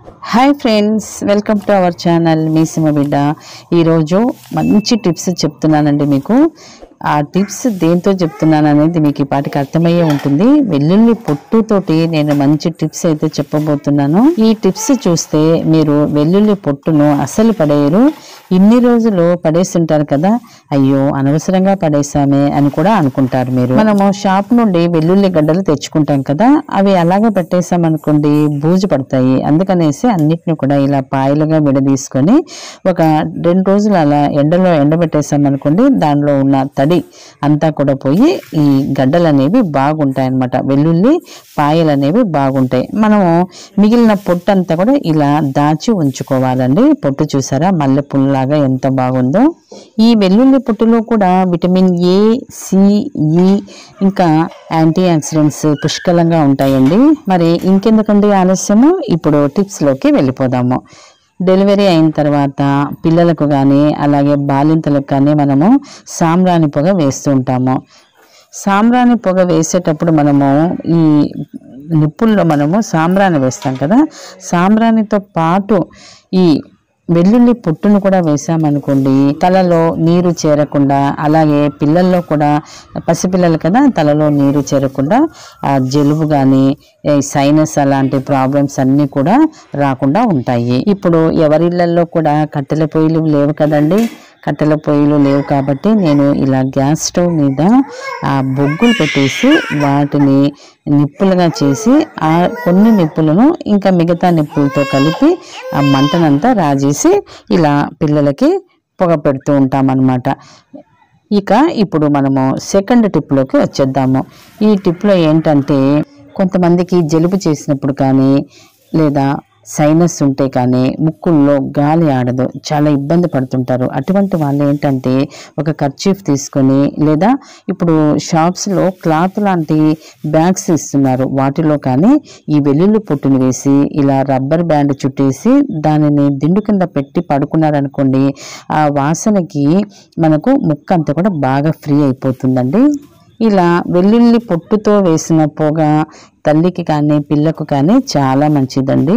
hi friends welcome to our channel మీ సిమ బిడ్డ ఈరోజు మంచి టిప్స్ చెప్తున్నానండి మీకు ఆ టిప్స్ దేంతో చెప్తున్నాను అనేది మీకు ఈ పాటికి అర్థమయ్యే ఉంటుంది వెల్లుల్లి పొట్టుతోటి నేను మంచి టిప్స్ అయితే చెప్పబోతున్నాను ఈ టిప్స్ చూస్తే మీరు వెల్లుల్లి పొట్టును అసలు పడేయరు ఇన్ని రోజులు పడేస్తుంటారు కదా అయ్యో అనవసరంగా పడేసామే అని కూడా అనుకుంటారు మీరు మనము షాప్ నుండి వెల్లుల్లి గడ్డలు తెచ్చుకుంటాం కదా అవి అలాగే పెట్టేసాం అనుకోండి బూజు పడతాయి అందుకనేసి అన్నిటిని కూడా ఇలా పాయలుగా విడదీసుకొని ఒక రెండు రోజులు అలా ఎండలో ఎండబెట్టేసాం అనుకోండి దానిలో ఉన్న తడి అంతా కూడా పోయి ఈ గడ్డలు అనేవి బాగుంటాయి అన్నమాట వెల్లుల్లి పాయలు అనేవి బాగుంటాయి మనము మిగిలిన పొట్టు అంతా కూడా ఇలా దాచి ఉంచుకోవాలండి పొట్టు చూసారా మల్లె పుల్లలాగా ఎంత బాగుందో ఈ వెల్లుల్లి పొట్టులో కూడా విటమిన్ ఏ సిఈ ఇంకా యాంటీ ఆక్సిడెంట్స్ పుష్కలంగా ఉంటాయండి మరి ఇంకెందుకండి ఆలస్యము ఇప్పుడు టిప్స్లోకి వెళ్ళిపోదాము డెలివరీ అయిన తర్వాత పిల్లలకు కానీ అలాగే బాలింతలకు కానీ మనము సాంబ్రాణి పొగ వేస్తూ ఉంటాము సాంబ్రాణి పొగ వేసేటప్పుడు మనము ఈ నిప్పుల్లో మనము సాంబ్రాణి వేస్తాం కదా సాంబ్రాణితో పాటు ఈ వెల్లుల్లి పొట్టును కూడా వేసామనుకోండి తలలో నీరు చేరకుండా అలాగే పిల్లల్లో కూడా పసిపిల్లలు కదా తలలో నీరు చేరకుండా ఆ జలుబు కానీ సైనస్ అలాంటి ప్రాబ్లమ్స్ అన్నీ కూడా రాకుండా ఉంటాయి ఇప్పుడు ఎవరిళ్ళల్లో కూడా కట్టెల పొయ్యిలు లేవు కదండి కట్టెల పొయ్యిలు లేవు కాబట్టి నేను ఇలా గ్యాస్ స్టవ్ మీద ఆ బొగ్గులు పెట్టేసి వాటిని నిప్పులుగా చేసి ఆ కొన్ని నిప్పులను ఇంకా మిగతా నిప్పులతో కలిపి ఆ మంటనంతా రాజేసి ఇలా పిల్లలకి పొగ పెడుతూ ఉంటామన్నమాట ఇక ఇప్పుడు మనము సెకండ్ టిప్లోకి వచ్చేద్దాము ఈ టిప్లో ఏంటంటే కొంతమందికి జలుబు చేసినప్పుడు కానీ లేదా సైనస్ ఉంటే కానీ ముక్కుల్లో గాలి ఆడదు చాలా ఇబ్బంది పడుతుంటారు అటువంటి వాళ్ళు ఏంటంటే ఒక కర్చీఫ్ తీసుకొని లేదా ఇప్పుడు షాప్స్లో క్లాత్ లాంటి బ్యాగ్స్ ఇస్తున్నారు వాటిలో కానీ ఈ వెల్లుల్లి పొట్టును వేసి ఇలా రబ్బర్ బ్యాండ్ చుట్టేసి దానిని దిండు కింద పెట్టి పడుకున్నారనుకోండి ఆ వాసనకి మనకు ముక్క అంతా కూడా బాగా ఫ్రీ అయిపోతుందండి ఇలా వెల్లుల్లి పొట్టుతో వేసిన పొగ తల్లికి కానీ పిల్లకు కానీ చాలా మంచిదండి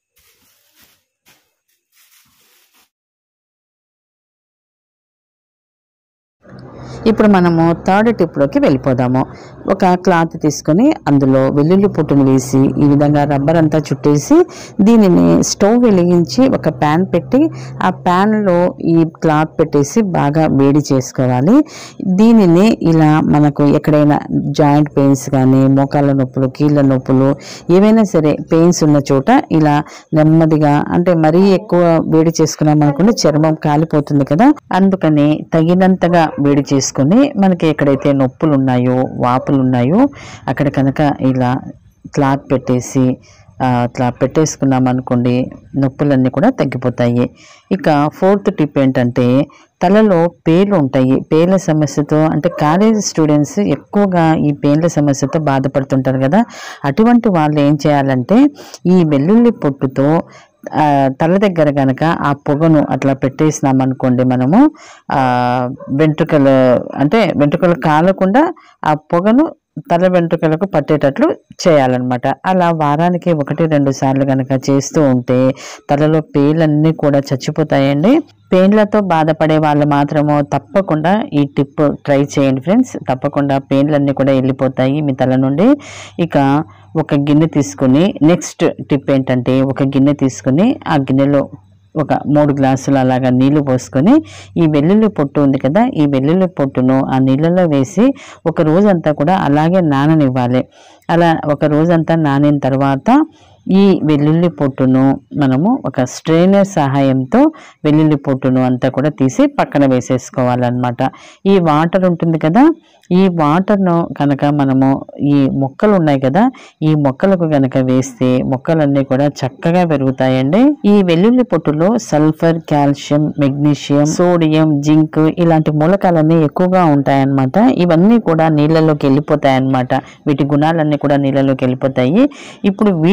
ఇప్పుడు మనము థర్డ్ టిప్లోకి వెళ్ళిపోదాము ఒక క్లాత్ తీసుకొని అందులో వెల్లుల్లి పొట్టును వేసి ఈ విధంగా రబ్బర్ అంతా చుట్టేసి దీనిని స్టవ్ వెలిగించి ఒక ప్యాన్ పెట్టి ఆ ప్యాన్లో ఈ క్లాత్ పెట్టేసి బాగా వేడి చేసుకోవాలి దీనిని ఇలా మనకు ఎక్కడైనా జాయింట్ పెయిన్స్ కానీ మోకాళ్ళ నొప్పులు కీళ్ళ నొప్పులు ఏవైనా సరే పెయిన్స్ ఉన్న చోట ఇలా నెమ్మదిగా అంటే మరీ ఎక్కువ వేడి చేసుకున్నాం అనుకుంటే చర్మం కాలిపోతుంది కదా అందుకని తగినంతగా వేడి చేసుకొని మనకి ఎక్కడైతే నొప్పులు ఉన్నాయో వాపులు ఉన్నాయో అక్కడ కనుక ఇలా క్లాత్ పెట్టేసి ఆ, అట్లా పెట్టేసుకున్నాం అనుకోండి నొప్పులన్నీ కూడా తగ్గిపోతాయి ఇక ఫోర్త్ టిప్ ఏంటంటే తలలో పేర్లు ఉంటాయి పేర్ల సమస్యతో అంటే కాలేజ్ స్టూడెంట్స్ ఎక్కువగా ఈ పేర్ల సమస్యతో బాధపడుతుంటారు కదా అటువంటి వాళ్ళు ఏం చేయాలంటే ఈ వెల్లుల్లి పొట్టుతో ఆ, తల దగ్గర కనుక ఆ పొగను అట్లా పెట్టేసినాం అనుకోండి మనము ఆ వెంట్రుకలు అంటే వెంట్రుకలు కాలకుండా ఆ పొగను తల వెంట్రుకలకు పట్టేటట్లు చేయాలన్నమాట అలా వారానికి ఒకటి రెండు సార్లు కనుక చేస్తూ ఉంటే తలలో పేర్లన్నీ కూడా చచ్చిపోతాయండి పెయిన్లతో బాధపడే వాళ్ళు మాత్రము తప్పకుండా ఈ టిప్ ట్రై చేయండి ఫ్రెండ్స్ తప్పకుండా పెయిన్లన్నీ కూడా వెళ్ళిపోతాయి మీ తల నుండి ఇక ఒక గిన్నె తీసుకుని నెక్స్ట్ టిప్ ఏంటంటే ఒక గిన్నె తీసుకుని ఆ గిన్నెలో ఒక మూడు గ్లాసులు అలాగా నీళ్లు పోసుకొని ఈ వెల్లుల్లి పొట్టు ఉంది కదా ఈ వెల్లుల్లి పొట్టును ఆ నీళ్ళలో వేసి ఒక రోజంతా కూడా అలాగే నాననివ్వాలి అలా ఒక రోజంతా నానిన తర్వాత ఈ వెల్లుల్లి పొట్టును మనము ఒక స్ట్రైనర్ సహాయంతో వెల్లుల్లి పొట్టును అంతా కూడా తీసి పక్కన వేసేసుకోవాలన్నమాట ఈ వాటర్ ఉంటుంది కదా ఈ వాటర్ను కనుక మనము ఈ మొక్కలు ఉన్నాయి కదా ఈ మొక్కలకు కనుక వేస్తే మొక్కలన్నీ కూడా చక్కగా పెరుగుతాయండి ఈ వెల్లుల్లి పొట్టులో sulphur calcium magnesium sodium zinc ఇలాంటి మూలకాలన్నీ ఎక్కువగా ఉంటాయన్నమాట ఇవన్నీ కూడా నీళ్ళలోకి వెళ్ళిపోతాయి అన్నమాట వీటి గుణాలన్నీ కూడా నీళ్ళలోకి వెళ్ళిపోతాయి ఇప్పుడు వీటిని కనుక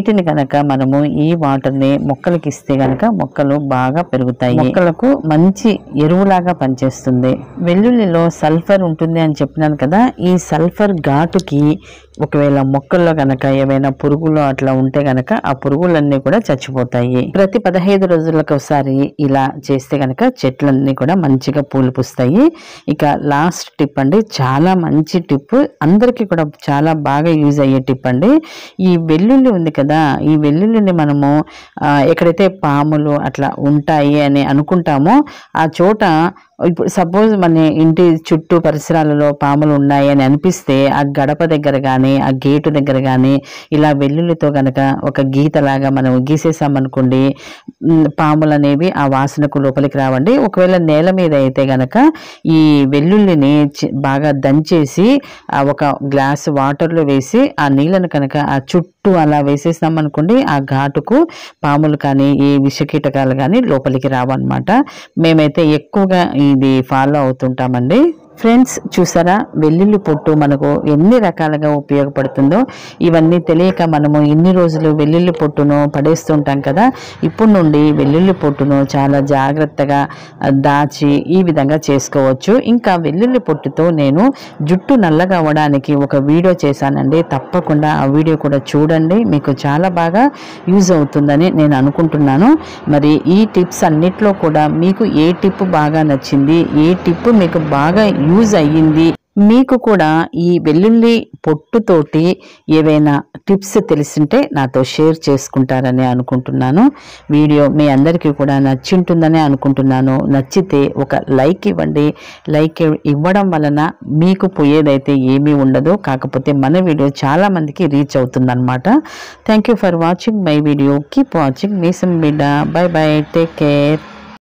గనక మనము ఈ వాటర్ని మొక్కలకి ఇస్తే గనక మొక్కలు బాగా పెరుగుతాయి మొక్కలకు మంచి ఎరువులాగా పనిచేస్తుంది వెల్లుల్లిలో సల్ఫర్ ఉంటుంది అని చెప్పినాను కదా ఈ సల్ఫర్ ఘాటుకి ఒకవేళ మొక్కల్లో గనక ఏవైనా పురుగులు అట్లా ఉంటే గనక ఆ పురుగులన్నీ కూడా చచ్చిపోతాయి ప్రతి పదహైదు రోజులకు ఒకసారి ఇలా చేస్తే గనక చెట్లన్నీ కూడా మంచిగా పూలు పూస్తాయి ఇక లాస్ట్ టిప్ అండి చాలా మంచి టిప్ అందరికీ కూడా చాలా బాగా యూజ్ అయ్యే టిప్ అండి ఈ వెల్లుల్లి ఉంది కదా ఈ వెల్లుల్లిని మనము ఆ, ఎక్కడైతే పాములు అట్లా ఉంటాయి అని అనుకుంటామో ఆ చోట ఇప్పుడు సపోజ్ మన ఇంటి చుట్టూ పరిసరాలలో పాములు ఉన్నాయి అని అనిపిస్తే ఆ గడప దగ్గర కానీ ఆ గేటు దగ్గర కానీ ఇలా వెల్లుల్లితో గనక ఒక గీతలాగా మనం గీసేసామనుకోండి ఉమ్, పాములు అనేవి ఆ వాసనకు లోపలికి రావండి ఒకవేళ నేల మీద అయితే గనక ఈ వెల్లుల్లిని చి- బాగా దంచేసి ఆ ఒక గ్లాస్ వాటర్లో వేసి ఆ నీళ్ళను కనుక ఆ చుట్టూ అలా వేసేసినాం అనుకోండి ఆ ఘాటుకు పాములు కానీ ఈ విషకీటకాలు కానీ లోపలికి రావన్నమాట మేమైతే ఎక్కువగా ఇది ఫాలో అవుతుంటామండి ఫ్రెండ్స్ చూసారా వెల్లుల్లి పొట్టు మనకు ఎన్ని రకాలుగా ఉపయోగపడుతుందో ఇవన్నీ తెలియక మనము ఇన్ని రోజులు వెల్లుల్లి పొట్టును పడేస్తుంటాం కదా ఇప్పుడు నుండి వెల్లుల్లి పొట్టును చాలా జాగ్రత్తగా ఆ, దాచి ఈ విధంగా చేసుకోవచ్చు ఇంకా వెల్లుల్లి పొట్టుతో నేను జుట్టు నల్లగా అవ్వడానికి ఒక వీడియో చేశానండి తప్పకుండా ఆ వీడియో కూడా చూడండి మీకు చాలా బాగా యూజ్ అవుతుందని నేను అనుకుంటున్నాను మరి ఈ టిప్స్ అన్నిట్లో కూడా మీకు ఏ టిప్ బాగా నచ్చింది ఏ టిప్ మీకు బాగా యూజ్ అయ్యింది మీకు కూడా ఈ వెల్లుల్లి పొట్టుతోటి ఏవైనా టిప్స్ తెలిసింటే నాతో షేర్ చేసుకుంటారని అనుకుంటున్నాను వీడియో మీ అందరికీ కూడా నచ్చింటుందని అనుకుంటున్నాను నచ్చితే ఒక లైక్ ఇవ్వండి లైక్ ఇవ్వడం వలన మీకు పోయేదైతే ఏమీ ఉండదు కాకపోతే మన వీడియో చాలా మందికి రీచ్ అవుతుందన్నమాట thank you for watching my video keep watching మీసం బిడ్డ బై బై టేక్ కేర్